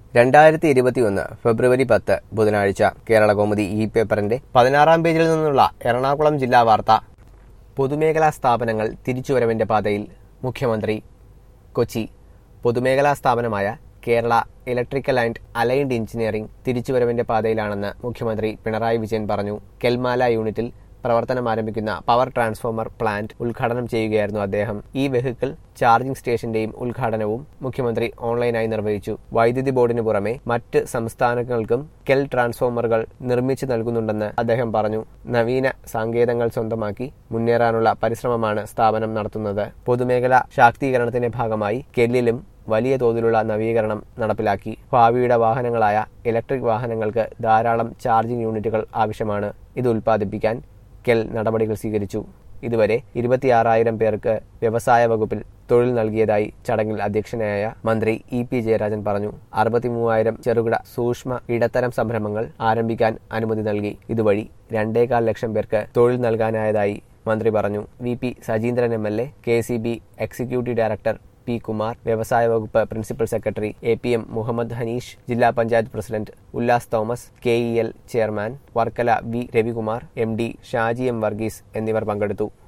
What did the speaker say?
രണ്ടായിരത്തി ഇരുപത്തിയൊന്ന് ഫെബ്രുവരി പത്ത് ബുധനാഴ്ച കേരള കൗമുദി ഇ പേപ്പറിന്റെ പതിനാറാം പേജിൽ നിന്നുള്ള എറണാകുളം ജില്ലാ വാർത്ത പൊതുമേഖലാ സ്ഥാപനങ്ങൾ തിരിച്ചുവരവിന്റെ പാതയിൽ മുഖ്യമന്ത്രി കൊച്ചി പൊതുമേഖലാ സ്ഥാപനമായ Kerala electrical and allied engineering തിരിച്ചുവരവിന്റെ പാതയിലാണെന്ന് മുഖ്യമന്ത്രി പിണറായി വിജയൻ പറഞ്ഞു കെൽമാല യൂണിറ്റിൽ പ്രവർത്തനം ആരംഭിക്കുന്ന പവർ ട്രാൻസ്ഫോമർ പ്ലാന്റ് ഉദ്ഘാടനം ചെയ്യുകയായിരുന്നു അദ്ദേഹം ഈ വെഹിക്കിൾ ചാർജിംഗ് സ്റ്റേഷന്റെയും ഉദ്ഘാടനവും മുഖ്യമന്ത്രി ഓൺലൈനായി നിർവഹിച്ചു വൈദ്യുതി ബോർഡിന് പുറമെ മറ്റ് സംസ്ഥാനങ്ങൾക്കും കെൽ ട്രാൻസ്ഫോമറുകൾ നിർമ്മിച്ചു നൽകുന്നുണ്ടെന്ന് അദ്ദേഹം പറഞ്ഞു നവീന സാങ്കേതങ്ങൾ സ്വന്തമാക്കി മുന്നേറാനുള്ള പരിശ്രമമാണ് സ്ഥാപനം നടത്തുന്നത് പൊതുമേഖല ശാക്തീകരണത്തിന്റെ ഭാഗമായി കെല്ലിലും വലിയ തോതിലുള്ള നവീകരണം നടപ്പിലാക്കി ഭാവിയുടെ വാഹനങ്ങളായ ഇലക്ട്രിക് വാഹനങ്ങൾക്ക് ധാരാളം ചാർജിംഗ് യൂണിറ്റുകൾ ആവശ്യമാണ് ഇത് ഉൽപ്പാദിപ്പിക്കാൻ കെൽ നടപടികൾ സ്വീകരിച്ചു ഇതുവരെ ഇരുപത്തിയാറായിരം പേർക്ക് വ്യവസായ വകുപ്പിൽ തൊഴിൽ നൽകിയതായി ചടങ്ങിൽ അധ്യക്ഷനായ മന്ത്രി ഇ പി ജയരാജൻ പറഞ്ഞു അറുപത്തിമൂവായിരം ചെറുകിട സൂക്ഷ്മ ഇടത്തരം സംരംഭങ്ങൾ ആരംഭിക്കാൻ അനുമതി നൽകി ഇതുവഴി രണ്ടേകാൽ ലക്ഷം പേർക്ക് തൊഴിൽ നൽകാനായതായി മന്ത്രി പറഞ്ഞു V P Sajeendran M L A K C B executive director P Kumar വ്യവസായ വകുപ്പ് principal secretary A P M Muhammad Hanish ജില്ലാ panchayat president Ullas Thomas K E L chairman Varkala V Ravikumar M D Shaji M Varghese എന്നിവർ പങ്കെടുത്തു